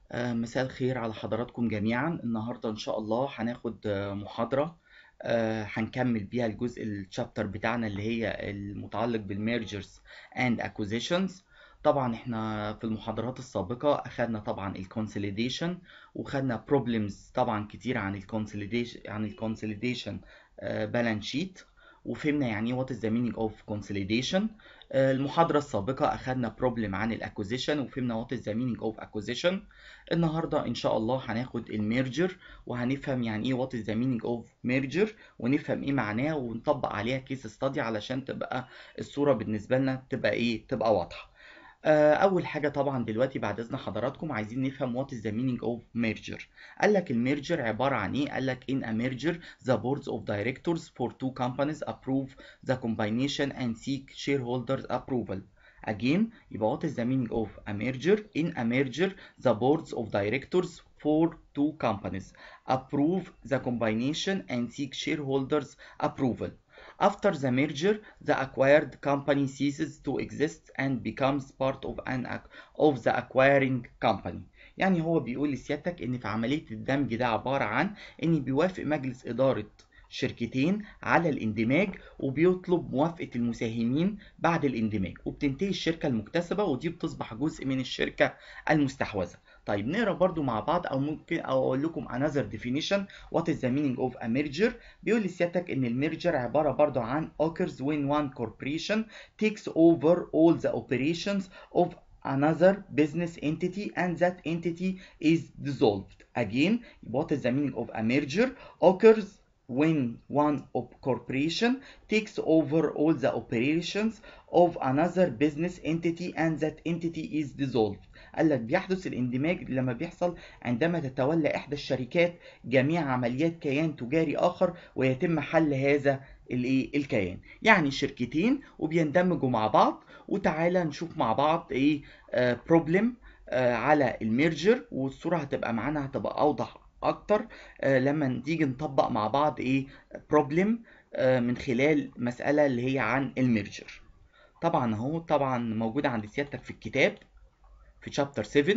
آه، مساء الخير على حضراتكم جميعا النهاردة إن شاء الله هناخد آه، محاضرة آه، هنكمل بيها الجزء الشابتر بتاعنا اللي هي المتعلق بالميرجرز اند acquisitions طبعا احنا في المحاضرات السابقة أخدنا طبعا الكونسوليديشن وخدنا بروبلمز طبعا كتير عن الكونسوليديشن عن الكونسوليديشن بالانس شيت وفهمنا يعني ايه what is the meaning of consolidation آه، المحاضرة السابقة أخدنا بروبلم عن الأكوزيشن وفهمنا what is the meaning of acquisition النهاردة إن شاء الله هناخد الميرجر وهنفهم يعني إيه what is the meaning of merger ونفهم إيه معناه ونطبق عليها كيس ستادي علشان تبقى الصورة بالنسبة لنا تبقى إيه تبقى واضحة آه، أول حاجة طبعا دلوقتي بعد إذن حضراتكم عايزين نفهم what is the meaning of merger قال لك الميرجر عبارة عن إيه؟ قال لك in a merger the boards of directors for two companies approve the combination and seek shareholders approval Again, يبقى what is the meaning of a merger? In a merger, the boards of directors for two companies approve the combination and seek shareholders approval. After the merger, the acquired company ceases to exist and becomes part of an of the acquiring company. يعني هو بيقول لسيادتك ان في عملية الدمج ده عبارة عن ان بيوافق مجلس إدارة شركتين على الاندماج وبيطلب موافقة المساهمين بعد الاندماج وبتنتهي الشركة المكتسبة ودي بتصبح جزء من الشركة المستحوذة طيب نقرا برضو مع بعض او ممكن او اقول لكم another definition what is the meaning of a merger بيقول لسيادتك ان الميرجر عبارة برضو عن occurs when one corporation takes over all the operations of another business entity and that entity is dissolved again what is the meaning of a merger occurs when one corporation takes over all the operations of another business entity and that entity is dissolved قال لك بيحدث الاندماج لما بيحصل عندما تتولى إحدى الشركات جميع عمليات كيان تجاري آخر ويتم حل هذا الايه الكيان يعني شركتين وبيندمجوا مع بعض وتعالى نشوف مع بعض ايه بروبلم آه على الميرجر والصورة هتبقى معانا هتبقى أوضح اكتر آه لما نيجي نطبق مع بعض ايه بروبلم آه من خلال مسألة اللي هي عن الميرجر طبعا اهو طبعا موجودة عند سيادتك في الكتاب في شابتر 7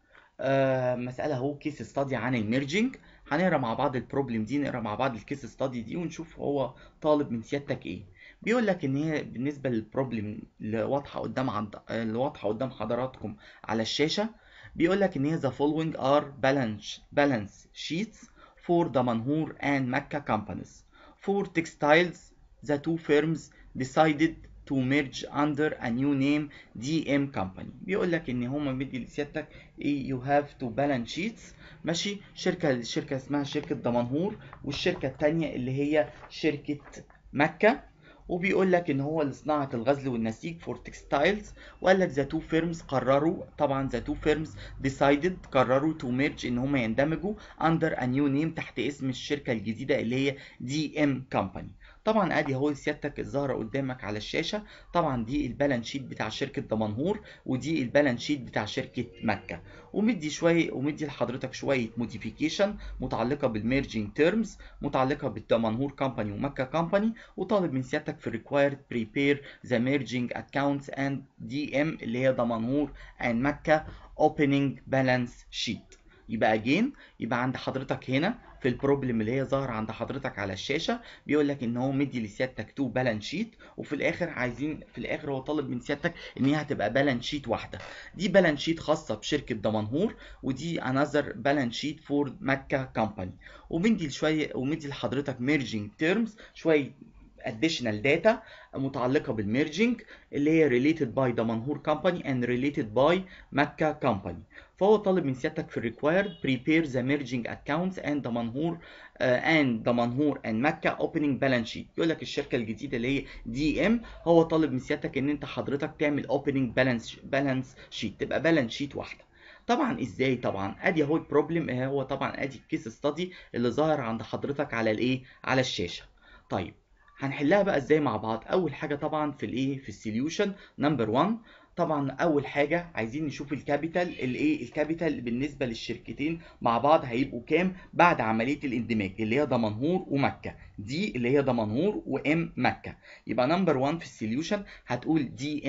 آه مسألة اهو كيس ستادي عن الميرجنج هنقرا مع بعض البروبلم دي نقرا مع بعض الكيس ستادي دي ونشوف هو طالب من سيادتك ايه بيقول لك ان هي بالنسبة للبروبلم اللي واضحة قدام عند اللي واضحة قدام حضراتكم على الشاشة بيقول لك ان هي the following are balance balance sheets for Damanhur and Mecca companies. For textiles, the two firms decided to merge under a new name DM company. بيقول لك ان هما مدي لسيادتك ايه you have to balance sheets ماشي شركة شركة اسمها شركة دمنهور والشركة التانية اللي هي شركة مكة وبيقول لك ان هو لصناعه الغزل والنسيج فور تكستايلز وقال لك ذا تو فيرمز قرروا طبعا ذا تو فيرمز ديسايدد قرروا تو ميرج ان هم يندمجوا اندر ا نيو نيم تحت اسم الشركه الجديده اللي هي دي ام كومباني طبعا ادي اهو سيادتك الظاهره قدامك على الشاشه طبعا دي البالانس شيت بتاع شركه دمنهور ودي البالانس شيت بتاع شركه مكه ومدي شويه ومدي لحضرتك شويه موديفيكيشن متعلقه بالميرجنج تيرمز متعلقه بالدمنهور كومباني ومكه كومباني وطالب من سيادتك في required prepare the merging accounts and DM اللي هي دمنهور and مكه opening balance sheet يبقى again يبقى عند حضرتك هنا في البروبلم اللي هي ظاهره عند حضرتك على الشاشه بيقول لك ان هو مدي لسيادتك تو بالانس شيت وفي الاخر عايزين في الاخر هو طالب من سيادتك ان هي هتبقى بالانس شيت واحده دي بالانس شيت خاصه بشركه دمنهور ودي انذر بالانس شيت فور مكه كومباني ومدي شويه ومدي لحضرتك ميرجنج تيرمز شويه additional data متعلقة بالميرجنج اللي هي related by دمنهور company and related by مكة company فهو طالب من سيادتك في required prepare the merging accounts and دمنهور uh, and دمنهور and مكة opening balance sheet يقول لك الشركة الجديدة اللي هي دي ام هو طالب من سيادتك ان انت حضرتك تعمل opening balance balance sheet تبقى balance sheet واحدة طبعا ازاي طبعا ادي اهو البروبلم هو طبعا ادي الكيس ستادي اللي ظاهر عند حضرتك على الايه على الشاشة طيب هنحلها بقى ازاي مع بعض اول حاجه طبعا في الايه في السوليوشن نمبر 1 طبعا اول حاجه عايزين نشوف الكابيتال الايه الكابيتال بالنسبه للشركتين مع بعض هيبقوا كام بعد عمليه الاندماج اللي هي دمنهور ومكه دي اللي هي دمنهور وام مكه يبقى نمبر 1 في السوليوشن هتقول دي ام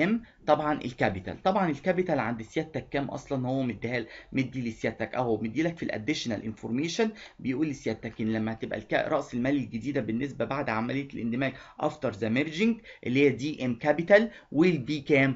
طبعا الكابيتال طبعا الكابيتال عند سيادتك كام اصلا هو مديها مدي لسيادتك اهو مدي لك في الاديشنال انفورميشن بيقول لسيادتك ان لما هتبقى الك... راس المال الجديده بالنسبه بعد عمليه الاندماج افتر ذا ميرجنج اللي هي دي ام كابيتال ويل بي كام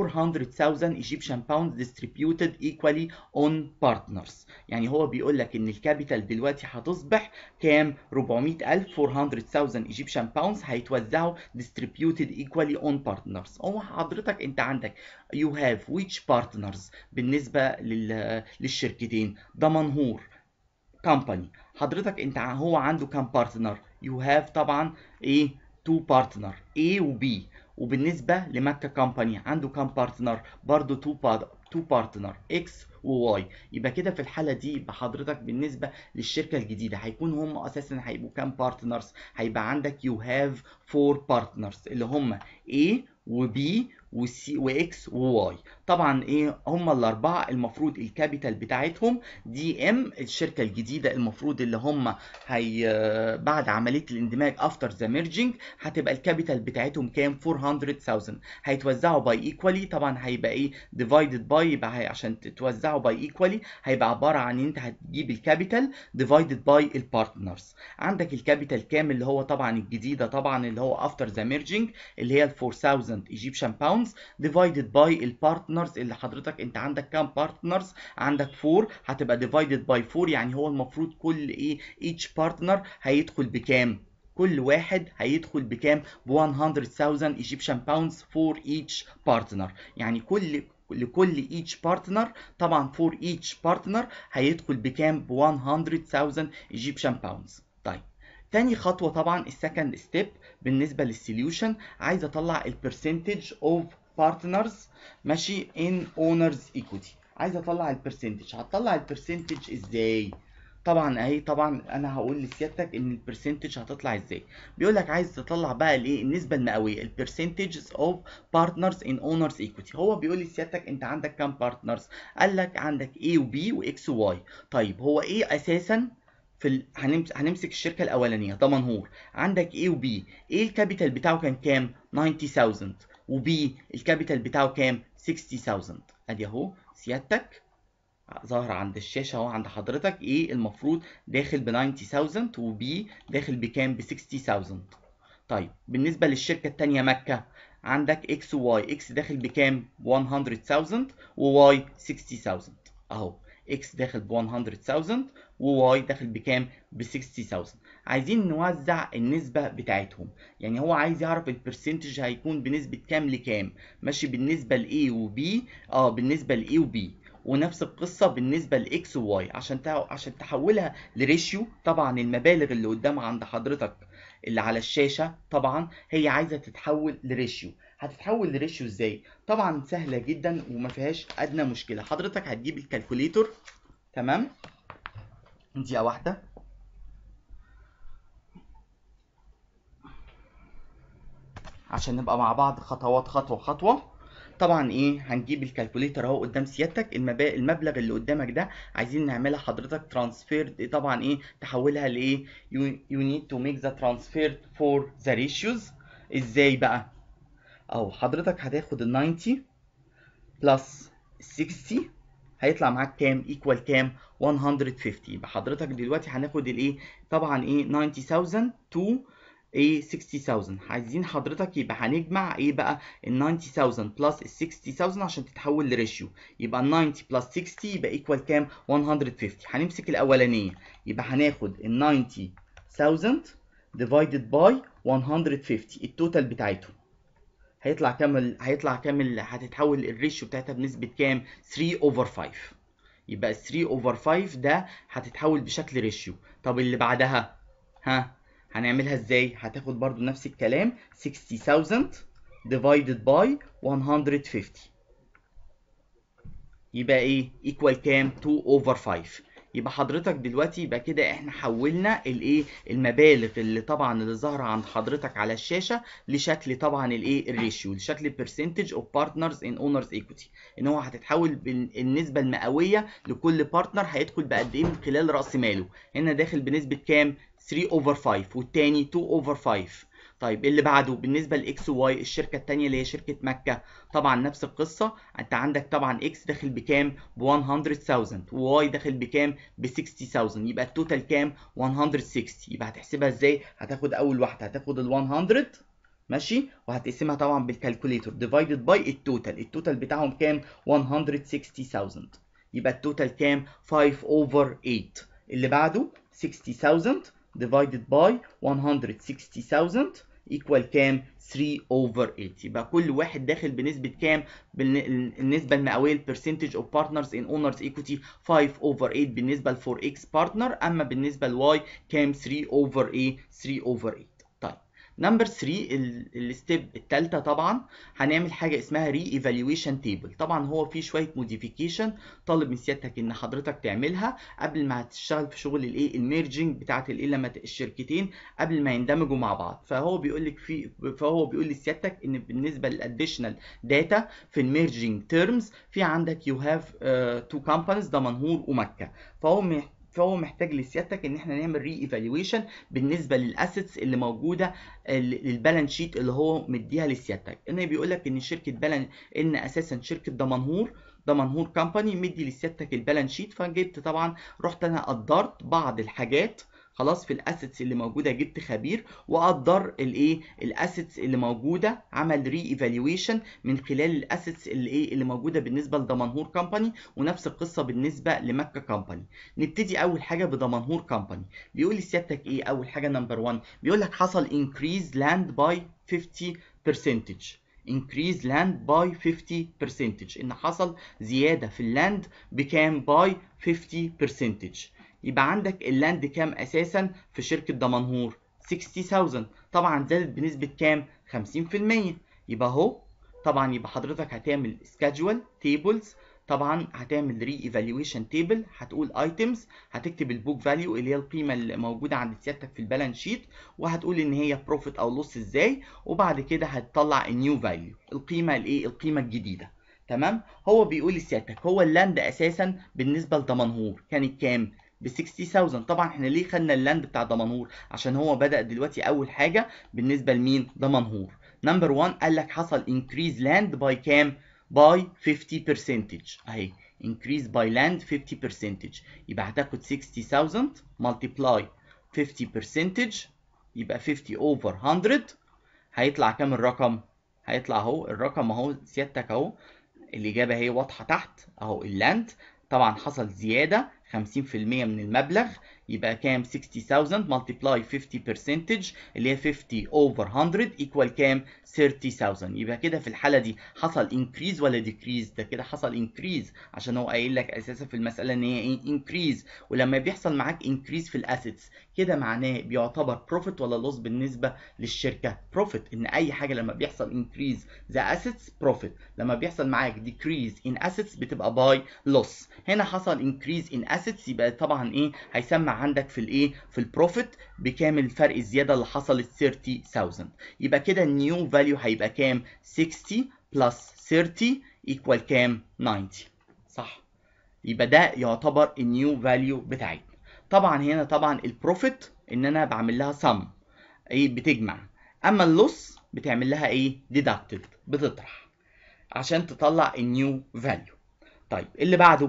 400,000 Egyptian pounds distributed equally on partners يعني هو بيقول لك ان الكابيتال دلوقتي هتصبح كام 400,000 400,000 Egyptian pounds هيتوزعوا distributed equally on partners هو حضرتك انت عندك you have which partners بالنسبة لل... للشركتين ده منهور company حضرتك انت هو عنده كام بارتنر you have طبعا ايه two partner A و B وبالنسبة لمكة كومباني عنده كام بارتنر برضه تو تو بارتنر اكس وواي يبقى كده في الحالة دي يبقى حضرتك بالنسبة للشركة الجديدة هيكون هم اساسا هيبقوا كام بارتنرز هيبقى عندك يو هاف فور بارتنرز اللي هم A وB وسي واكس وواي طبعا ايه هم الاربعه المفروض الكابيتال بتاعتهم دي ام الشركه الجديده المفروض اللي هم هي بعد عمليه الاندماج افتر ذا ميرجنج هتبقى الكابيتال بتاعتهم كام 400000 هيتوزعوا باي ايكوالي طبعا هيبقى ايه ديفايدد باي يبقى هي عشان تتوزعوا باي ايكوالي هيبقى عباره عن ان انت هتجيب الكابيتال ديفايدد باي البارتنرز عندك الكابيتال كام اللي هو طبعا الجديده طبعا اللي هو افتر ذا ميرجنج اللي هي ال 4000 ايجيبشن باوند divided by البارتنرز اللي حضرتك انت عندك كام بارتنرز عندك 4 هتبقى divided by 4 يعني هو المفروض كل ايه each partner هيدخل بكام كل واحد هيدخل بكام ب 100,000 Egyptian pounds for each partner يعني كل لكل each partner طبعا for each partner هيدخل بكام ب 100,000 Egyptian pounds طيب تاني خطوة طبعا السكند ستيب بالنسبة للسوليوشن عايز اطلع البرسنتج اوف بارتنرز ماشي ان اونرز ايكوتي عايز اطلع البرسنتج هتطلع البرسنتج ازاي طبعا اهي طبعا انا هقول لسيادتك ان البرسنتج هتطلع ازاي بيقول لك عايز تطلع بقى الايه النسبه المئويه البرسنتجز اوف بارتنرز ان اونرز ايكوتي هو بيقول لسيادتك انت عندك كام بارتنرز قال لك عندك A و B و X و Y طيب هو ايه اساسا في ال... هنمس... هنمسك الشركه الاولانيه ده منهور عندك A و B A الكابيتال بتاعه كان كام 90000 وبي الكابيتال بتاعه كام 60000 ادي اهو سيادتك ظاهر عند الشاشه اهو عند حضرتك ايه المفروض داخل ب 90000 وبي داخل بكام ب 60000 طيب بالنسبه للشركه الثانيه مكه عندك اكس وواي اكس داخل بكام 100000 وواي 60000 اهو اكس داخل ب 100000 وواي داخل بكام ب 60000 عايزين نوزع النسبة بتاعتهم يعني هو عايز يعرف البرسنتج هيكون بنسبة كام لكام ماشي بالنسبة ل A و B اه بالنسبة ل A و B ونفس القصة بالنسبة لإكس وواي عشان تع... عشان تحولها لريشيو طبعا المبالغ اللي قدام عند حضرتك اللي على الشاشة طبعا هي عايزة تتحول لريشيو هتتحول لريشيو ازاي طبعا سهلة جدا وما فيهاش ادنى مشكلة حضرتك هتجيب الكالكوليتور تمام دقيقة واحدة عشان نبقى مع بعض خطوات خطوة خطوة طبعا ايه هنجيب الكالكوليتر اهو قدام سيادتك المبا... المبلغ اللي قدامك ده عايزين نعملها حضرتك ترانسفير طبعا ايه تحولها لايه you need to make the transfer for the ratios ازاي بقى اهو حضرتك هتاخد ال 90 بلس 60 هيطلع معاك كام ايكوال كام 150 يبقى حضرتك دلوقتي هناخد الايه طبعا ايه 90000 تو ايه 60000 عايزين حضرتك يبقى هنجمع ايه بقى ال 90000 بلس ال 60000 عشان تتحول لريشيو يبقى ال 90 بلس 60 يبقى ايكوال كام 150 هنمسك الاولانيه يبقى هناخد ال 90000 ديفايدد باي 150 التوتال بتاعتهم هيطلع كام هيطلع كام هتتحول الريشيو بتاعتها بنسبه كام 3 اوفر 5 يبقى 3 اوفر 5 ده هتتحول بشكل ريشيو طب اللي بعدها ها هنعملها ازاي هتاخد برضو نفس الكلام 60000 divided by 150 يبقى ايه equal كام 2 over 5 يبقى حضرتك دلوقتي يبقى كده احنا حولنا الايه المبالغ اللي طبعا اللي ظاهره عند حضرتك على الشاشه لشكل طبعا الايه الريشيو لشكل percentage of partners in owners equity ان هو هتتحول بالنسبه المئويه لكل بارتنر هيدخل بقد ايه من خلال راس ماله هنا داخل بنسبه كام 3 over 5 والتاني 2 over 5 طيب اللي بعده بالنسبه لاكس وواي الشركه الثانيه اللي هي شركه مكه طبعا نفس القصه انت عندك طبعا اكس داخل بكام ب 100000 وواي داخل بكام ب 60000 يبقى التوتال كام 160 يبقى هتحسبها ازاي هتاخد اول واحده هتاخد ال 100 ماشي وهتقسمها طبعا بالكالكوليتور ديفايدد باي التوتال التوتال بتاعهم كام 160000 يبقى التوتال كام 5 اوفر 8 اللي بعده 60000 divided by 160,000 equal كام 3 over 8 يبقى كل واحد داخل بنسبة كام بالنسبة المئوية percentage of partners in owners equity 5 over 8 بالنسبة ل 4x partner أما بالنسبة ل y كام 3 over a 3 over 8 طيب نمبر 3 الستيب الثالثه طبعا هنعمل حاجه اسمها ري ايفالويشن تيبل طبعا هو في شويه موديفيكيشن طالب من سيادتك ان حضرتك تعملها قبل ما هتشتغل في شغل الايه الميرجنج بتاعه الايه لما الشركتين قبل ما يندمجوا مع بعض فهو بيقول لك في فهو بيقول لسيادتك ان بالنسبه للاديشنال داتا في الميرجنج تيرمز في عندك يو هاف تو كومبانيز ده منهور ومكه فهو فهو محتاج لسيادتك ان احنا نعمل ري ايفالويشن بالنسبه للاسيتس اللي موجوده للبالانس شيت اللي هو مديها لسيادتك ان بيقول لك ان شركه بالانس ان اساسا شركه دمنهور دمنهور كامباني مدي لسيادتك البالانس شيت فجبت طبعا رحت انا قدرت بعض الحاجات خلاص في الاسيتس اللي موجوده جبت خبير وقدر الايه الاسيتس اللي موجوده عمل ري ايفالويشن من خلال الاسيتس اللي ايه اللي موجوده بالنسبه لدمنهور كامباني ونفس القصه بالنسبه لمكه كامباني نبتدي اول حاجه بدمنهور كامباني بيقول لي سيادتك ايه اول حاجه نمبر 1 بيقول لك حصل increase land by 50 percentage increase land by 50 percentage ان حصل زياده في اللاند بكام by 50 percentage يبقى عندك اللاند كام اساسا في شركه دمنهور 60000 طبعا زادت بنسبه كام 50% يبقى اهو طبعا يبقى حضرتك هتعمل سكادجول تيبلز طبعا هتعمل ري ايفالويشن تيبل هتقول ايتمز هتكتب البوك فاليو اللي هي القيمه اللي موجوده عند سيادتك في البالانس شيت وهتقول ان هي بروفيت او لوس ازاي وبعد كده هتطلع النيو فاليو القيمه الايه القيمه الجديده تمام هو بيقول لسيادتك هو اللاند اساسا بالنسبه لدمنهور كانت كام ب 60000 طبعا احنا ليه خدنا اللاند بتاع دمنهور عشان هو بدا دلوقتي اول حاجه بالنسبه لمين دمنهور نمبر 1 قال لك حصل increase land by كام by 50 percentage اهي increase by land 50 percentage يبقى هتاخد 60000 multiply 50 percentage يبقى 50 over 100 هيطلع كام الرقم هيطلع اهو الرقم اهو سيادتك اهو الاجابه هي واضحه تحت اهو اللاند طبعا حصل زياده 50% من المبلغ يبقى كام 60000 multiply 50 percentage اللي هي 50 over 100 equal كام 30000 يبقى كده في الحالة دي حصل increase ولا decrease ده كده حصل increase عشان هو قايل لك اساسا في المسألة ان هي ايه increase ولما بيحصل معاك increase في الاسيتس كده معناه بيعتبر profit ولا loss بالنسبة للشركة profit ان اي حاجة لما بيحصل increase the assets profit لما بيحصل معاك decrease in assets بتبقى by loss هنا حصل increase in assets يبقى طبعا ايه هيسمع عندك في الايه في البروفيت بكام الفرق الزياده اللي حصلت 30000 يبقى كده النيو فاليو هيبقى كام 60 بلس 30 ايكوال كام 90 صح يبقى ده يعتبر النيو فاليو بتاعتنا طبعا هنا طبعا البروفيت ان انا بعمل لها سم ايه بتجمع اما اللوس بتعمل لها ايه ديدكتد بتطرح عشان تطلع النيو فاليو طيب اللي بعده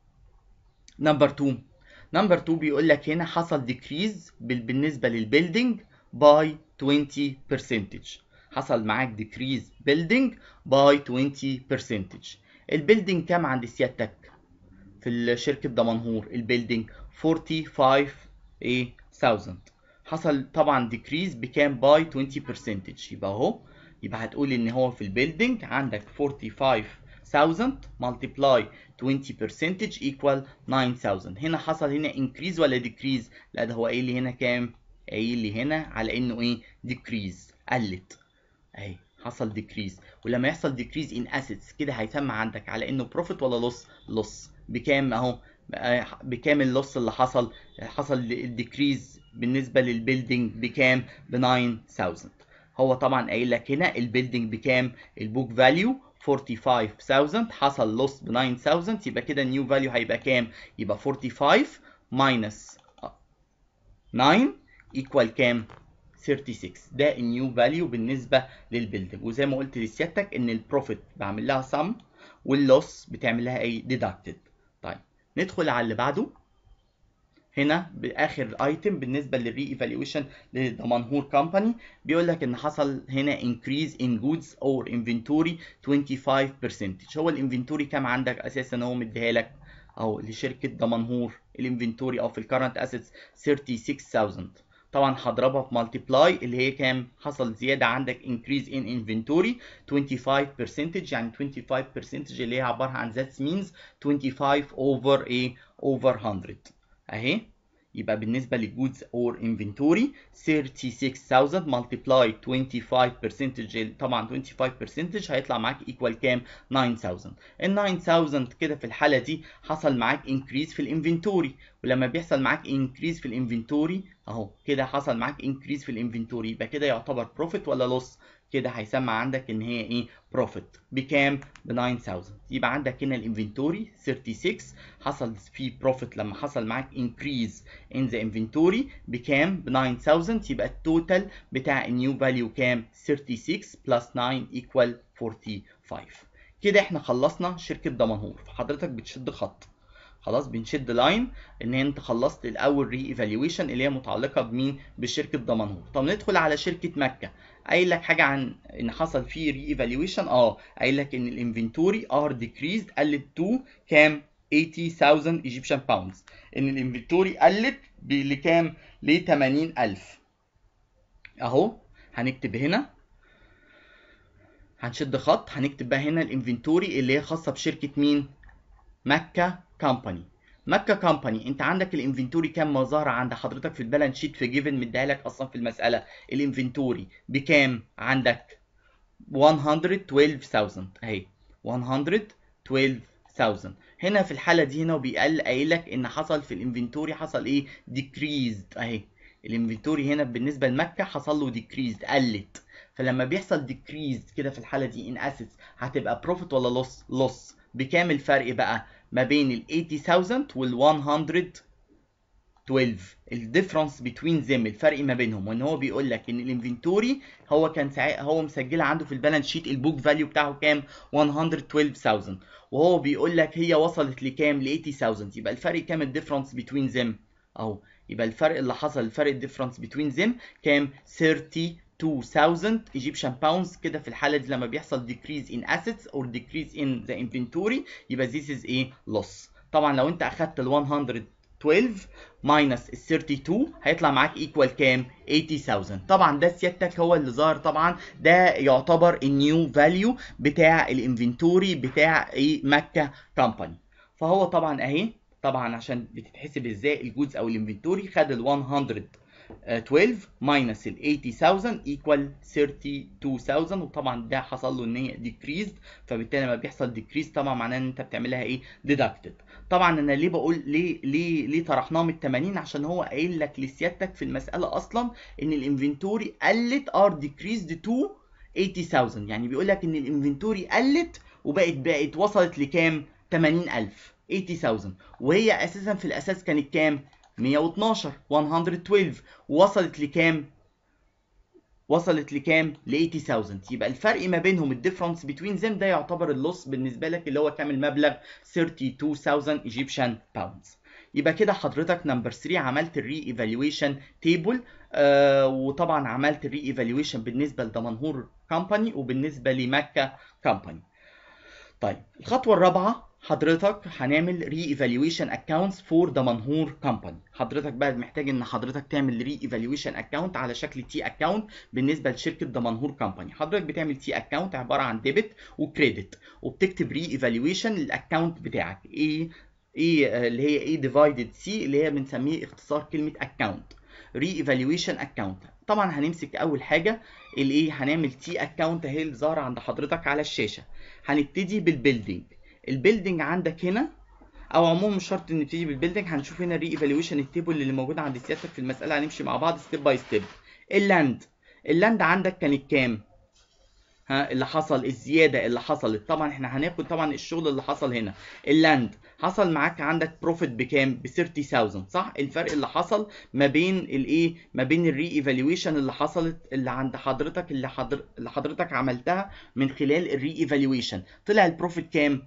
نمبر 2 نمبر 2 بيقول لك هنا حصل ديكريز بالنسبه للبيلدينج باي 20 percentage حصل معاك ديكريز بيلدينج باي 20 percentage البيلدينج كام عند سيادتك في شركه دمنهور البيلدينج 45 ايه 1000 حصل طبعا ديكريز بكام باي 20 percentage يبقى اهو يبقى هتقول ان هو في البيلدينج عندك 45 1000 multiply 20 percentage equal 9000 هنا حصل هنا increase ولا decrease لا ده هو قايل لي هنا كام قايل لي هنا على انه ايه decrease قلت اهي حصل decrease ولما يحصل decrease in assets كده هيسمى عندك على انه profit ولا loss loss بكام اهو بكام اللوس اللي حصل حصل الديكريز بالنسبه للبيلدينج بكام ب 9000 هو طبعا قايل لك هنا البيلدينج بكام البوك فاليو 45000 حصل لوس ب 9000 يبقى كده النيو فاليو هيبقى كام يبقى 45 minus 9 equal كام 36 ده النيو فاليو بالنسبه للبيلدنج وزي ما قلت لسيادتك ان البروفيت بعمل لها سم واللوس بتعمل لها ايه ديدكتد طيب ندخل على اللي بعده هنا باخر ايتم بالنسبه للري ايفالويشن لدمنهور كومباني بيقول لك ان حصل هنا increase in goods or inventory 25% هو الانفنتوري كام عندك اساسا هو مديها لك او لشركه دمنهور الانفنتوري او في الكرنت اسيتس 36000 طبعا هضربها في مالتيبلاي اللي هي كام حصل زياده عندك increase in inventory 25% يعني 25% اللي هي عباره عن that means 25 over ايه over 100 اهي يبقى بالنسبه للجودز اور انفنتوري 36000 ملتبلاي 25% طبعا 25% هيطلع معاك ايكوال كام 9000 ال 9000 كده في الحاله دي حصل معاك انكريز في الانفنتوري ولما بيحصل معاك انكريز في الانفنتوري اهو كده حصل معاك انكريز في الانفنتوري يبقى كده يعتبر بروفيت ولا لوس كده هيسمى عندك ان هي ايه بروفيت بكام ب 9000 يبقى عندك هنا الانفنتوري 36 حصل فيه بروفيت لما حصل معاك انكريز ان ذا انفنتوري بكام ب 9000 يبقى التوتال بتاع النيو فاليو كام 36 بلس 9 ايكوال 45 كده احنا خلصنا شركه دمنهور فحضرتك بتشد خط خلاص بنشد لاين ان انت خلصت الاول ري ايفالويشن اللي هي متعلقه بمين بشركه دمنهور طب ندخل على شركه مكه قايل لك حاجه عن ان حصل فيه ري ايفالويشن اه قايل لك ان الانفنتوري ار ديكريزد قلت تو كام 80000 ايجيبشن باوندز ان الانفنتوري قلت لكام ل 80000 اهو هنكتب هنا هنشد خط هنكتب بقى هنا الانفنتوري اللي هي خاصه بشركه مين مكه كومباني مكه كومباني انت عندك الانفنتوري كام ما ظهر عند حضرتك في البالانس شيت في جيفن مديها لك اصلا في المساله الانفنتوري بكام عندك 112000 اهي 112000 هنا في الحاله دي هنا وبيقل قايل لك ان حصل في الانفنتوري حصل ايه ديكريزد اهي الانفنتوري هنا بالنسبه لمكه حصل له ديكريزد قلت فلما بيحصل ديكريز كده في الحاله دي ان اسيتس هتبقى بروفيت ولا لوس لوس بكام الفرق بقى ما بين ال 80000 وال 112 الديفرنس بتوين ذيم الفرق ما بينهم وان هو بيقول لك ان الانفنتوري هو كان ساعتها هو مسجله عنده في البالانس شيت البوك فاليو بتاعه كام 112000 وهو بيقول لك هي وصلت لكام ل 80000 يبقى الفرق كام الديفرنس بتوين ذيم اهو يبقى الفرق اللي حصل الفرق الديفرنس بتوين ذيم كام 30 2000 Egyptian pounds كده في الحالة دي لما بيحصل decrease in assets or decrease in the inventory يبقى this is a loss طبعا لو انت اخدت ال 112 minus ال 32 هيطلع معاك equal كام 80000 طبعا ده سيادتك هو اللي ظاهر طبعا ده يعتبر النيو فاليو بتاع الانفنتوري بتاع ايه مكة كومباني فهو طبعا اهي طبعا عشان بتتحسب ازاي الجودز او الانفنتوري خد ال 100 12 minus ال 80000 equal 32000 وطبعا ده حصل له ان هي decreased فبالتالي لما بيحصل decrease طبعا معناه ان انت بتعملها ايه deducted طبعا انا ليه بقول ليه ليه ليه طرحناه من 80 عشان هو قايل لك لسيادتك في المساله اصلا ان الانفنتوري قلت ار decreased to 80000 يعني بيقول لك ان الانفنتوري قلت وبقت بقت وصلت لكام 80000 80000 وهي اساسا في الاساس كانت كام 112 112 وصلت لكام وصلت لكام ل 80000 يبقى الفرق ما بينهم الديفرنس بتوين ذيم ده يعتبر اللوس بالنسبه لك اللي هو كام المبلغ 32000 ايجيبشن باوندز يبقى كده حضرتك نمبر 3 عملت الري ايفالويشن تيبل آه وطبعا عملت الري ايفالويشن بالنسبه لدمنهور كومباني وبالنسبه لمكه كومباني طيب الخطوه الرابعه حضرتك هنعمل ري ايفالويشن اكونتس فور دمنهور كومباني حضرتك بقى محتاج ان حضرتك تعمل ري ايفالويشن اكونت على شكل تي اكونت بالنسبه لشركه دمنهور كومباني حضرتك بتعمل تي اكونت عباره عن ديبت وكريدت وبتكتب ري ايفالويشن للاكونت بتاعك ايه ايه اللي هي ايه ديفايدد سي اللي هي بنسميه اختصار كلمه اكونت ري ايفالويشن اكونت طبعا هنمسك اول حاجه الايه هنعمل تي اكونت اهي اللي ظاهره عند حضرتك على الشاشه هنبتدي بالبيلدينج البيلدينج عندك هنا او عموما مش شرط نبتدي بالبيلدينج هنشوف هنا الري ايفالويشن التيبل اللي موجود عند سيادتك في المساله هنمشي مع بعض ستيب باي ستيب اللاند اللاند عندك كانت كام ها اللي حصل الزياده اللي حصلت طبعا احنا هناخد طبعا الشغل اللي حصل هنا اللاند حصل معاك عندك بروفيت بكام ب 30000 صح الفرق اللي حصل ما بين الايه ما بين الري ايفالويشن اللي حصلت اللي عند حضرتك اللي حضر اللي حضرتك عملتها من خلال الري ايفالويشن طلع البروفيت كام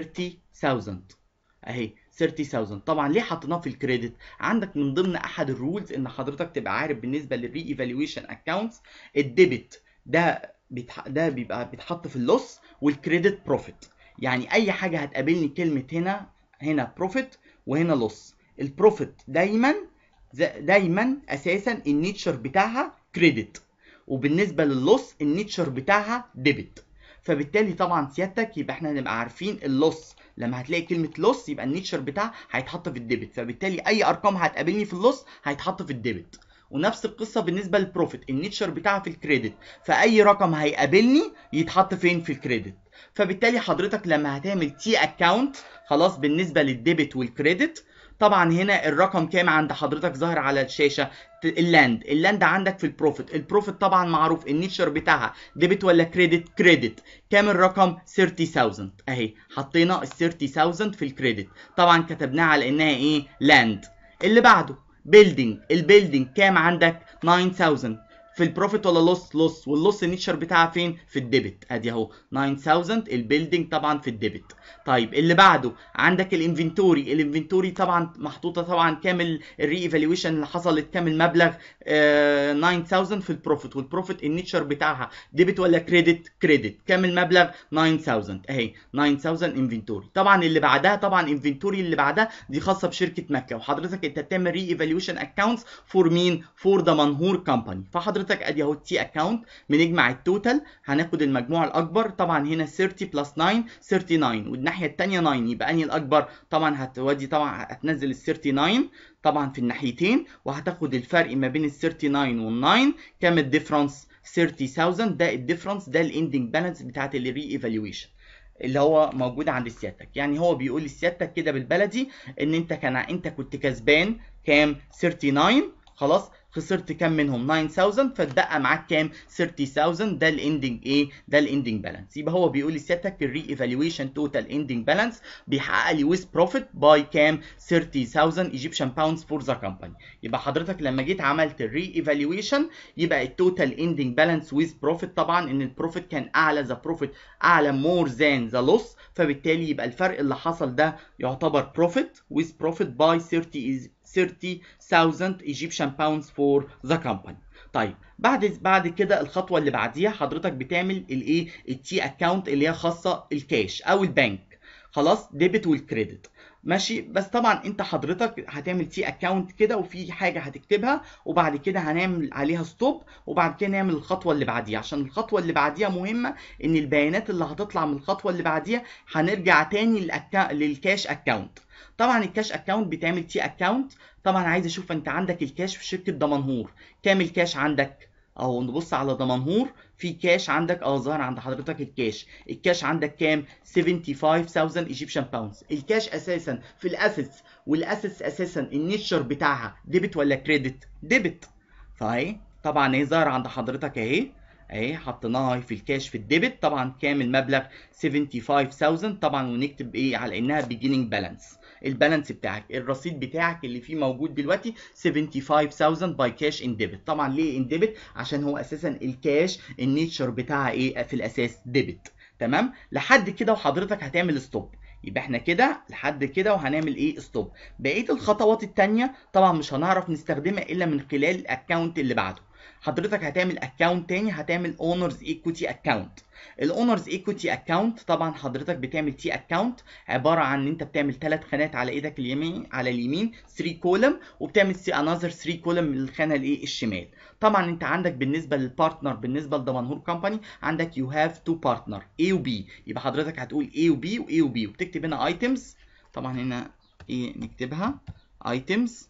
30000 اهي 30000 طبعا ليه حطيناه في الكريدت عندك من ضمن احد الرولز ان حضرتك تبقى عارف بالنسبه للري ايفالويشن اكونتس الديبت ده بيتح... ده بيبقى بيتحط في اللوس والكريدت بروفيت يعني اي حاجه هتقابلني كلمه هنا هنا بروفيت وهنا لوس البروفيت دايما دايما اساسا النيتشر بتاعها كريدت وبالنسبه لللوس النيتشر بتاعها ديبت فبالتالي طبعا سيادتك يبقى احنا نبقى عارفين اللوس لما هتلاقي كلمه لوس يبقى النيتشر بتاعها هيتحط في الديبت فبالتالي اي ارقام هتقابلني في اللوس هيتحط في الديبت ونفس القصه بالنسبه للبروفيت النيتشر بتاعها في الكريدت فاي رقم هيقابلني يتحط فين في الكريدت فبالتالي حضرتك لما هتعمل تي اكاونت خلاص بالنسبه للديبت والكريدت طبعا هنا الرقم كام عند حضرتك ظاهر على الشاشه اللاند اللاند عندك في البروفيت البروفيت طبعا معروف النيتشر بتاعها ديبت ولا كريدت كريدت كام الرقم 30000 اهي حطينا ال 30000 في الكريدت طبعا كتبناها على انها ايه لاند اللي بعده بيلدينج البيلدينج كام عندك 9000 في البروفيت ولا لوس لوس واللوس النيتشر بتاعها فين في الديبت ادي اهو 9000 البيلدينج طبعا في الديبت طيب اللي بعده عندك الانفنتوري الانفنتوري طبعا محطوطه طبعا كامل الري ايفالويشن اللي حصلت كام المبلغ آه 9000 في البروفيت والبروفيت النيتشر بتاعها ديبت ولا كريدت كريدت كام المبلغ 9000 اهي 9000 انفنتوري طبعا اللي بعدها طبعا انفنتوري اللي بعدها دي خاصه بشركه مكه وحضرتك انت بتعمل ري ايفالويشن اكونتس فور مين فور ذا منهور كومباني فحضرتك ادي اهو تي اكونت بنجمع التوتال هناخد المجموع الاكبر طبعا هنا 30 بلس 9 39 والناحيه الثانيه 9 يبقى انهي الاكبر طبعا هتودي طبعا هتنزل ال 39 طبعا في الناحيتين وهتاخد الفرق ما بين ال 39 وال 9 كام الديفرنس 30000 ده الديفرنس ده الاندنج بالانس بتاعت الري ايفالويشن اللي هو موجود عند سيادتك يعني هو بيقول لسيادتك كده بالبلدي ان انت كان انت كنت كسبان كام 39 خلاص خسرت كام منهم 9000 فاتبقى معاك كام 30000 ده الاندنج ايه ده الاندنج بالانس يبقى هو بيقول لسيادتك الري ايفالويشن توتال اندنج بالانس بيحقق لي ويز بروفيت باي كام 30000 ايجيبشن باوندز فور ذا كومباني يبقى حضرتك لما جيت عملت الري ايفالويشن يبقى التوتال اندنج بالانس ويز بروفيت طبعا ان البروفيت كان اعلى ذا بروفيت اعلى مور ذان ذا لوس فبالتالي يبقى الفرق اللي حصل ده يعتبر بروفيت ويز بروفيت باي 30 30,000 Egyptian pounds for the company. طيب بعد بعد كده الخطوه اللي بعديها حضرتك بتعمل الايه التي اكونت اللي هي خاصه الكاش او البنك خلاص ديبت والكريدت ماشي بس طبعا انت حضرتك هتعمل تي اكونت كده وفي حاجه هتكتبها وبعد كده هنعمل عليها ستوب وبعد كده نعمل الخطوه اللي بعديها عشان الخطوه اللي بعديها مهمه ان البيانات اللي هتطلع من الخطوه اللي بعديها هنرجع تاني للأكا... للكاش اكونت طبعا الكاش اكونت بيتعمل تي اكونت طبعا عايز اشوف انت عندك الكاش في شركه دمنهور كام الكاش عندك اهو نبص على دمنهور في كاش عندك اه ظاهر عند حضرتك الكاش الكاش عندك كام 75000 ايجيبشن باوندز الكاش اساسا في الاسيتس والاسيتس اساسا النيتشر بتاعها ديبت ولا كريدت ديبت فاهي طبعا هي ظاهره عند حضرتك اهي اهي حطيناها في الكاش في الديبت طبعا كام المبلغ 75000 طبعا ونكتب ايه على انها beginning بالانس البالانس بتاعك الرصيد بتاعك اللي فيه موجود دلوقتي 75000 باي كاش ان ديبت طبعا ليه ان ديبت عشان هو اساسا الكاش النيتشر بتاعها ايه في الاساس ديبت تمام لحد كده وحضرتك هتعمل ستوب يبقى احنا كده لحد كده وهنعمل ايه ستوب بقيه الخطوات التانية طبعا مش هنعرف نستخدمها الا من خلال الاكونت اللي بعده حضرتك هتعمل اكونت تاني هتعمل اونرز ايكويتي اكونت الاونرز ايكويتي اكونت طبعا حضرتك بتعمل تي اكونت عباره عن ان انت بتعمل ثلاث خانات على ايدك اليمين على اليمين 3 كولم وبتعمل سي انذر 3 كولم من الخانه الايه الشمال طبعا انت عندك بالنسبه للبارتنر بالنسبه لدمنهور كومباني عندك يو هاف تو بارتنر A و B يبقى حضرتك هتقول A و B و A و B وبتكتب هنا ايتمز طبعا هنا ايه نكتبها ايتمز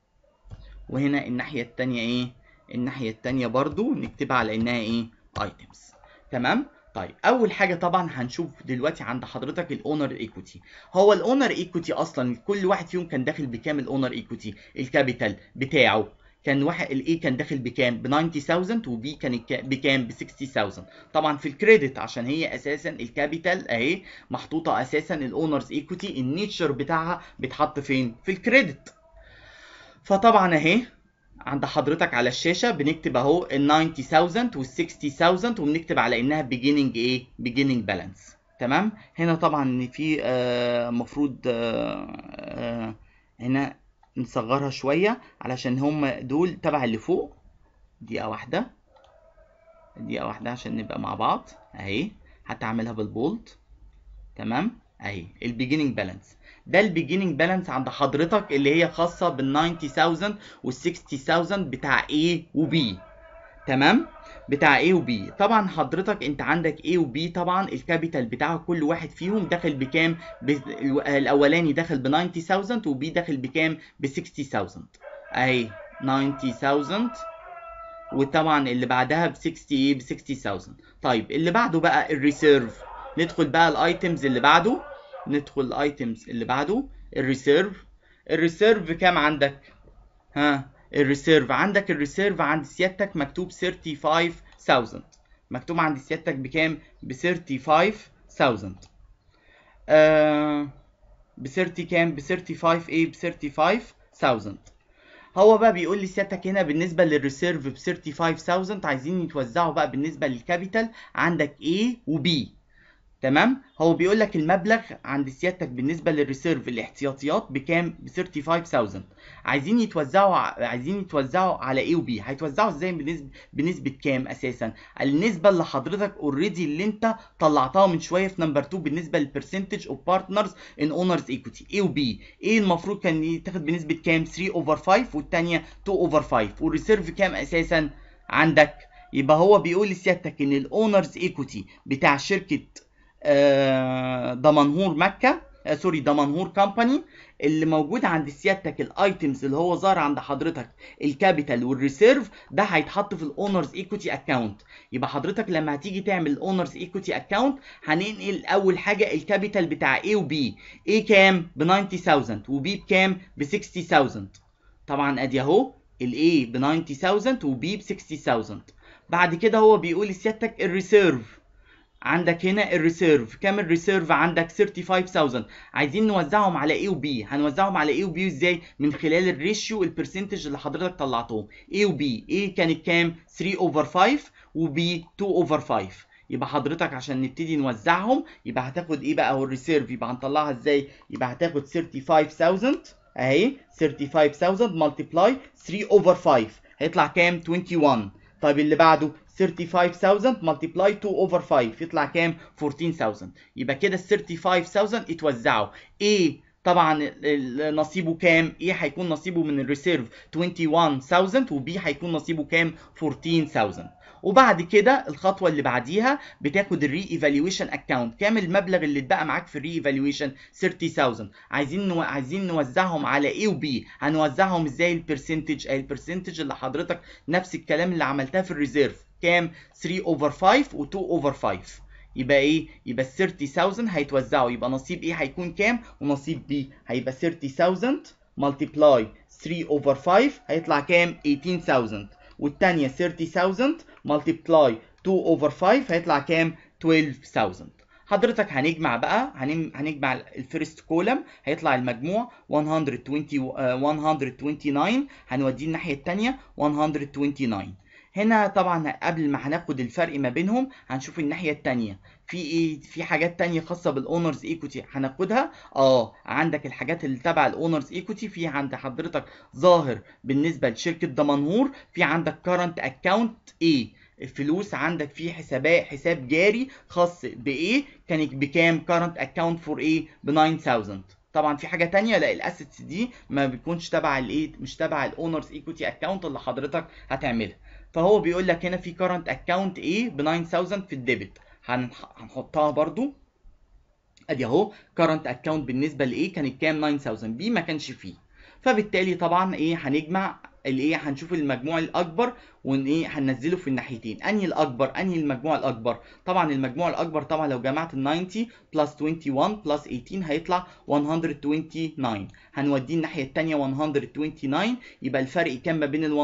وهنا الناحيه الثانيه ايه الناحيه الثانيه برضو نكتبها على انها ايه ايتمز تمام طيب اول حاجه طبعا هنشوف دلوقتي عند حضرتك الاونر ايكويتي هو الاونر ايكويتي اصلا كل واحد فيهم كان داخل بكام الاونر ايكويتي الكابيتال بتاعه كان واحد الاي كان داخل بكام ب 90000 وبي كان بكام ب 60000 طبعا في الكريدت عشان هي اساسا الكابيتال اهي محطوطه اساسا الاونرز ايكوتي النيتشر بتاعها بيتحط فين في الكريدت فطبعا اهي عند حضرتك على الشاشه بنكتب اهو ال 90000 وال 60000 وبنكتب على انها beginning ايه beginning balance تمام هنا طبعا ان في المفروض آه آه هنا نصغرها شويه علشان هم دول تبع اللي فوق دقيقه واحده دقيقه واحده عشان نبقى مع بعض اهي حتى اعملها بالبولد تمام اهي البيجيننج بالانس ده البيجيننج بالانس عند حضرتك اللي هي خاصه بال 90000 وال 60000 بتاع A و B تمام بتاع A و B طبعا حضرتك انت عندك A و B طبعا الكابيتال بتاع كل واحد فيهم داخل بكام ب... الاولاني داخل ب 90000 وB داخل بكام ب 60000 اهي 90000 وطبعا اللي بعدها ب 60 ايه ب 60000 طيب اللي بعده بقى الريسيرف ندخل بقى الايتمز اللي بعده ندخل الايتمز اللي بعده الريسيرف الريسيرف كام عندك ها الريسيرف عندك الريسيرف عند سيادتك مكتوب 35000 مكتوب عند سيادتك بكام ب 35000 آه ب 30 كام ب 35 ايه ب 35000 هو بقى بيقول لي سيادتك هنا بالنسبه للريسيرف ب 35000 عايزين يتوزعوا بقى بالنسبه للكابيتال عندك A و B تمام هو بيقول لك المبلغ عند سيادتك بالنسبه للريسيرف الاحتياطيات بكام ب 35000 عايزين يتوزعوا عايزين يتوزعوا على ايه وبي هيتوزعوا ازاي بنسبه بنسبه كام اساسا النسبه اللي حضرتك اوريدي اللي انت طلعتها من شويه في نمبر 2 بالنسبه للبرسنتج اوف بارتنرز ان اونرز ايكويتي ايه وبي ايه المفروض كان يتاخد بنسبه كام 3 اوفر 5 والثانيه 2 اوفر 5 والريسيرف كام اساسا عندك يبقى هو بيقول لسيادتك ان الاونرز ايكويتي بتاع شركه دمنهور مكه آه سوري دمنهور كومباني اللي موجود عند سيادتك الايتمز اللي هو ظاهر عند حضرتك الكابيتال والريسيرف ده هيتحط في الاونرز ايكويتي اكاونت يبقى حضرتك لما هتيجي تعمل الاونرز ايكويتي اكاونت هننقل اول حاجه الكابيتال بتاع A و B A كام ب 90000 و B بكام ب 60000 طبعا ادي اهو ال A ب 90000 و B ب 60000 بعد كده هو بيقول لسيادتك الريسيرف عندك هنا الريسيرف كام الريسيرف عندك 35000 عايزين نوزعهم على ايه وبي هنوزعهم على ايه وبي ازاي من خلال الريشيو البرسنتج اللي حضرتك طلعتهم ايه وبي ايه كانت كام 3 اوفر 5 وبي 2 اوفر 5 يبقى حضرتك عشان نبتدي نوزعهم يبقى هتاخد ايه بقى هو الريسيرف يبقى هنطلعها ازاي يبقى هتاخد 35000 اهي 35000 ملتبلاي 3 اوفر 5 هيطلع كام 21 طيب اللي بعده 35000 multiply 2 over 5 يطلع كام 14000 يبقى كده ال 35000 اتوزعوا A طبعا نصيبه كام A هيكون نصيبه من الريسيرف 21000 و B هيكون نصيبه كام 14000 وبعد كده الخطوه اللي بعديها بتاخد الري ايفالويشن اكونت كام المبلغ اللي اتبقى معاك في الري ايفالويشن 30000 عايزين نو... عايزين نوزعهم على ايه وبي هنوزعهم ازاي البرسنتج البرسنتج اللي حضرتك نفس الكلام اللي عملتها في الريزيرف كام 3 اوفر 5 و2 اوفر 5 يبقى ايه يبقى ال 30000 هيتوزعوا يبقى نصيب ايه هيكون كام ونصيب بي هيبقى 30000 ملتبلاي 3 اوفر 5 هيطلع كام 18000 والثانيه 30000 ملتبلاي 2 اوفر 5 هيطلع كام 12000 حضرتك هنجمع بقى هنجمع الفيرست كولم هيطلع المجموع 120 129 هنوديه الناحيه الثانيه 129 هنا طبعا قبل ما هناخد الفرق ما بينهم هنشوف الناحيه الثانيه في ايه في حاجات تانية خاصه بالاونرز ايكوتي هناخدها اه عندك الحاجات اللي تبع الاونرز ايكوتي في عند حضرتك ظاهر بالنسبه لشركه دمنهور في عندك كارنت اكاونت ايه الفلوس عندك في حسابات حساب جاري خاص بايه كانت بكام كارنت اكاونت فور ايه ب 9000 طبعا في حاجه تانية لا الاسيتس دي ما بتكونش تبع الايه مش تبع الاونرز ايكوتي اكاونت اللي حضرتك هتعملها فهو بيقول لك هنا في كارنت اكاونت ايه ب 9000 في الديبت هنحطها برضو ادي اهو كارنت اكاونت بالنسبه لايه كانت كام 9000 بي ما كانش فيه فبالتالي طبعا ايه هنجمع الايه هنشوف المجموع الاكبر ون ايه هننزله في الناحيتين انهي الاكبر انهي المجموع الاكبر طبعا المجموع الاكبر طبعا لو جمعت ال 90 بلس 21 بلس 18 هيطلع 129 هنوديه الناحيه الثانيه 129 يبقى الفرق كام ما بين ال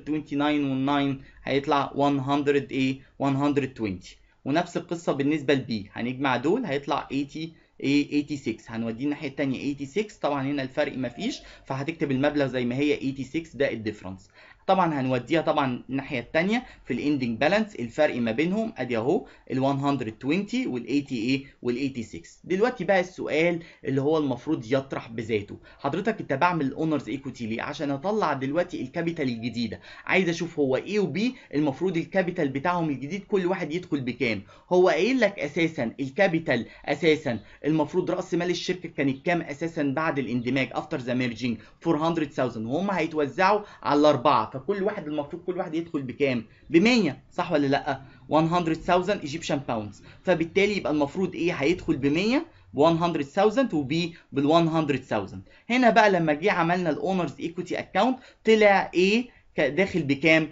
129 وال 9 هيطلع 100 ايه 120 ونفس القصه بالنسبه لبي هنجمع دول هيطلع 80 ايه 86 هنوديه الناحيه الثانيه 86 طبعا هنا الفرق مفيش فهتكتب المبلغ زي ما هي 86 ده الديفرنس طبعا هنوديها طبعا الناحيه الثانيه في الاندنج بالانس الفرق ما بينهم ادي اهو ال 120 وال 80 ايه وال 86 دلوقتي بقى السؤال اللي هو المفروض يطرح بذاته حضرتك انت بعمل الاونرز ايكوتي ليه عشان اطلع دلوقتي الكابيتال الجديده عايز اشوف هو ايه وبي المفروض الكابيتال بتاعهم الجديد كل واحد يدخل بكام هو قايل لك اساسا الكابيتال اساسا المفروض راس مال الشركه كانت كام اساسا بعد الاندماج افتر ذا ميرجينج 400000 وهم هيتوزعوا على الاربعه فكل واحد المفروض كل واحد يدخل بكام ب 100 صح ولا لا 100000 ايجيبشن باوندز فبالتالي يبقى المفروض ايه هيدخل ب 100 ب 100000 وبي بال 100000 هنا بقى لما جه عملنا الاونرز ايكوتي اكونت طلع ايه داخل بكام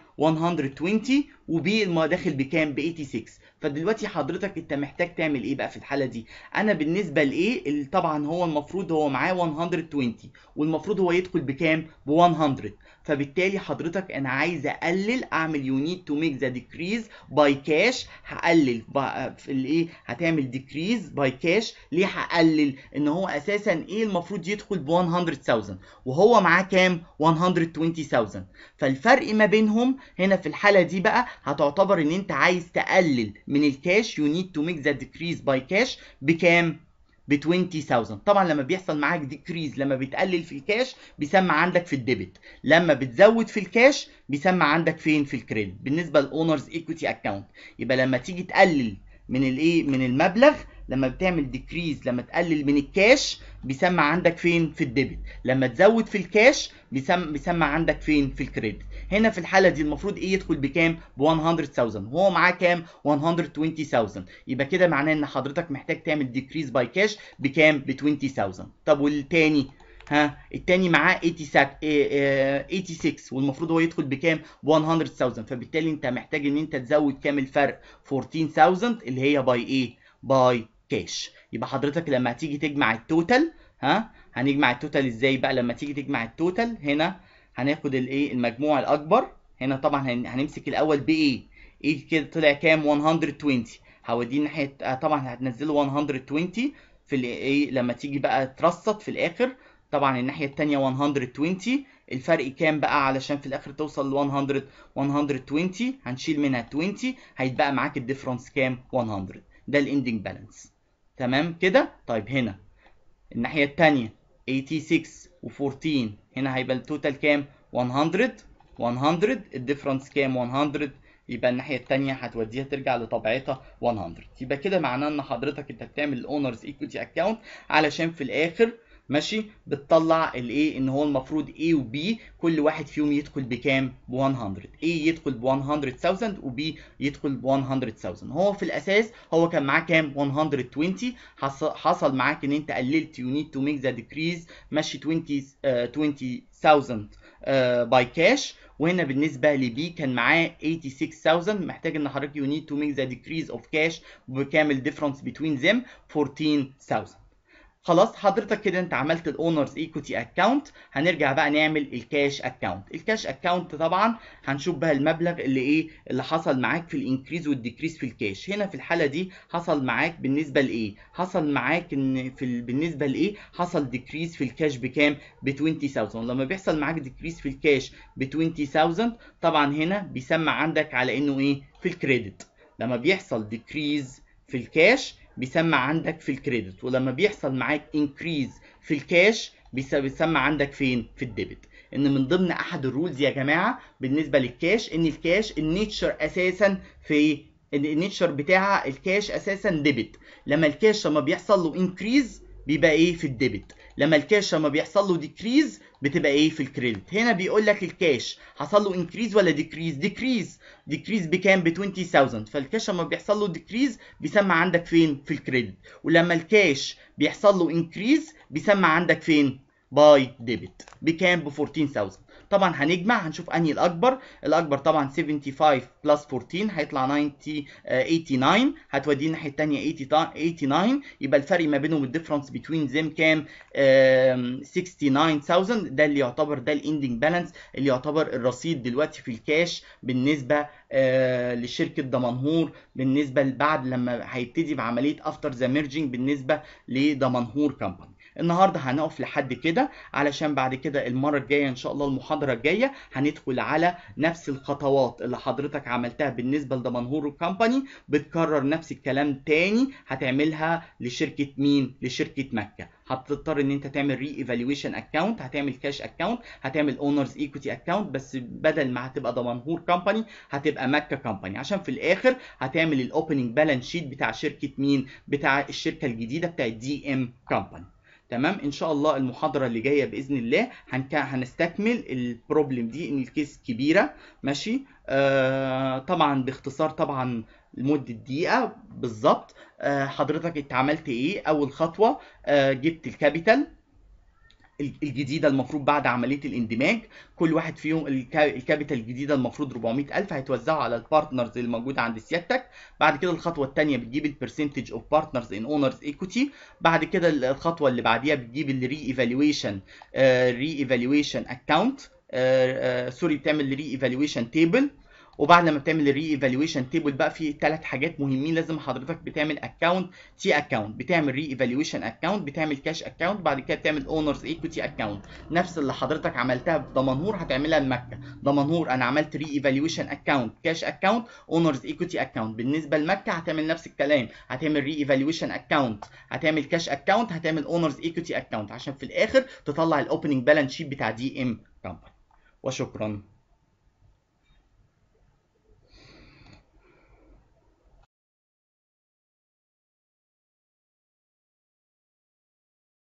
120 وبي داخل بكام ب 86 فدلوقتي حضرتك انت محتاج تعمل ايه بقى في الحاله دي انا بالنسبه لايه طبعا هو المفروض هو معاه 120 والمفروض هو يدخل بكام ب 100 فبالتالي حضرتك انا عايز اقلل اعمل يو نيد تو ميك ذا ديكريز باي كاش هقلل في الايه هتعمل ديكريز باي كاش ليه هقلل ان هو اساسا ايه المفروض يدخل ب 100000 وهو معاه كام 120000 فالفرق ما بينهم هنا في الحاله دي بقى هتعتبر ان انت عايز تقلل من الكاش يو نيد تو ميك ذا ديكريز باي كاش بكام ب 20000 طبعا لما بيحصل معاك ديكريز لما بتقلل في الكاش بيسمى عندك في الديبت لما بتزود في الكاش بيسمى عندك فين في الكريدت بالنسبه للاونرز ايكويتي اكاونت يبقى لما تيجي تقلل من الايه من المبلغ لما بتعمل ديكريز لما تقلل من الكاش بيسمى عندك فين في الديبت لما تزود في الكاش بيسمى بيسمى عندك فين في الكريدت هنا في الحاله دي المفروض ايه يدخل بكام ب 100000 وهو معاه كام 120000 يبقى كده معناه ان حضرتك محتاج تعمل ديكريز باي كاش بكام ب 20000 طب والتاني ها التاني معاه 86 والمفروض هو يدخل بكام ب 100000 فبالتالي انت محتاج ان انت تزود كام الفرق 14000 اللي هي باي ايه باي كاش يبقى حضرتك لما هتيجي تجمع التوتال ها هنجمع التوتال ازاي بقى لما تيجي تجمع التوتال هنا هناخد الايه المجموع الاكبر هنا طبعا هنمسك الاول بايه ايه كده طلع كام 120 هوديه ناحيه طبعا هتنزله 120 في الايه لما تيجي بقى ترصد في الاخر طبعا الناحيه الثانيه 120 الفرق كام بقى علشان في الاخر توصل ل 100 120 هنشيل منها 20 هيتبقى معاك الديفرنس كام 100 ده الاندنج بالانس تمام كده طيب هنا الناحيه الثانيه 86 و14 هنا هيبقى التوتال كام 100 100 الديفرنس كام 100 يبقى الناحيه الثانيه هتوديها ترجع لطبيعتها 100 يبقى كده معناه ان حضرتك انت بتعمل الاونرز ايكويتي اكونت علشان في الاخر ماشي بتطلع الايه ان هو المفروض A و B كل واحد فيهم يدخل بكام ب 100 A يدخل ب 100000 و B يدخل ب 100000 هو في الاساس هو كان معاه كام 120 حصل معاك ان انت قللت you need to make the decrease ماشي 20 uh, 20000 باي uh, كاش وهنا بالنسبة لبي كان معاه 86000 محتاج ان حضرتك you need to make the decrease of cash بكامل difference between them 14000 خلاص حضرتك كده انت عملت الاونرز ايكوتي اكونت هنرجع بقى نعمل الكاش اكونت الكاش اكونت طبعا هنشوف بقى المبلغ اللي ايه اللي حصل معاك في الانكريز والديكريز في الكاش هنا في الحاله دي حصل معاك بالنسبه لايه حصل معاك ان في ال... بالنسبه لايه حصل ديكريز في الكاش بكام ب 20000 لما بيحصل معاك ديكريز في الكاش ب 20000 طبعا هنا بيسمى عندك على انه ايه في الكريدت لما بيحصل ديكريز في الكاش بيسمى عندك في الكريدت ولما بيحصل معاك انكريز في الكاش بيسمى عندك فين في الديبت ان من ضمن احد الرولز يا جماعه بالنسبه للكاش ان الكاش النيتشر اساسا في النيتشر بتاعها الكاش اساسا ديبت لما الكاش لما بيحصل له انكريز بيبقى ايه في الديبت لما الكاش لما بيحصل له ديكريز بتبقى ايه في الكريدت هنا بيقول لك الكاش حصل له انكريز ولا ديكريز ديكريز ديكريز بكام ب 20000 فالكاش لما بيحصل له ديكريز بيسمى عندك فين في الكريدت ولما الكاش بيحصل له انكريز بيسمى عندك فين باي ديبت بكام ب 14000 طبعا هنجمع هنشوف انهي الاكبر الاكبر طبعا 75 بلس 14 هيطلع 90 آه 89 هتوديه الناحيه الثانيه 89 يبقى الفرق ما بينهم الديفرنس بتوين زيم كام آه 69000 ده اللي يعتبر ده الاندنج بالانس اللي يعتبر الرصيد دلوقتي في الكاش بالنسبه آه لشركه دمنهور بالنسبه بعد لما هيبتدي بعمليه افتر ذا ميرجنج بالنسبه لدمنهور كمباني النهارده هنقف لحد كده علشان بعد كده المره الجايه ان شاء الله المحاضره الجايه هندخل على نفس الخطوات اللي حضرتك عملتها بالنسبه لدمنهور كمباني بتكرر نفس الكلام تاني هتعملها لشركه مين لشركه مكه هتضطر ان انت تعمل ري ايفالويشن اكونت هتعمل كاش اكونت هتعمل اونرز ايكوتي اكونت بس بدل ما هتبقى دمنهور كمباني هتبقى مكه كمباني عشان في الاخر هتعمل الاوبننج بالانس شيت بتاع شركه مين بتاع الشركه الجديده بتاع دي ام كمباني تمام ان شاء الله المحاضره اللي جايه باذن الله هنك... هنستكمل البروبلم دي ان الكيس كبيره ماشي آه طبعا باختصار طبعا لمده دقيقه بالظبط آه حضرتك انت عملت ايه اول خطوه آه جبت الكابيتال الجديده المفروض بعد عمليه الاندماج كل واحد فيهم الكابيتال الجديده المفروض 400000 هيتوزعوا على البارتنرز اللي موجوده عند سيادتك بعد كده الخطوه الثانيه بتجيب البرسنتج اوف بارتنرز ان اونرز ايكوتي بعد كده الخطوه اللي بعديها بتجيب الري ايفالويشن ري ايفالويشن اكونت سوري بتعمل ري ايفالويشن تيبل وبعد لما بتعمل الري ايفالويشن تيبل بقى في ثلاث حاجات مهمين لازم حضرتك بتعمل اكونت تي اكونت بتعمل ري ايفالويشن اكونت بتعمل كاش اكونت بعد كده بتعمل اونرز ايكويتي اكونت نفس اللي حضرتك عملتها في دمنهور هتعملها لمكه دمنهور انا عملت ري ايفالويشن اكونت كاش اكونت اونرز ايكويتي اكونت بالنسبه لمكه هتعمل نفس الكلام هتعمل ري ايفالويشن اكونت هتعمل كاش اكونت هتعمل اونرز ايكويتي اكونت عشان في الاخر تطلع الاوبننج بالانس شيت بتاع دي ام كمباني وشكرا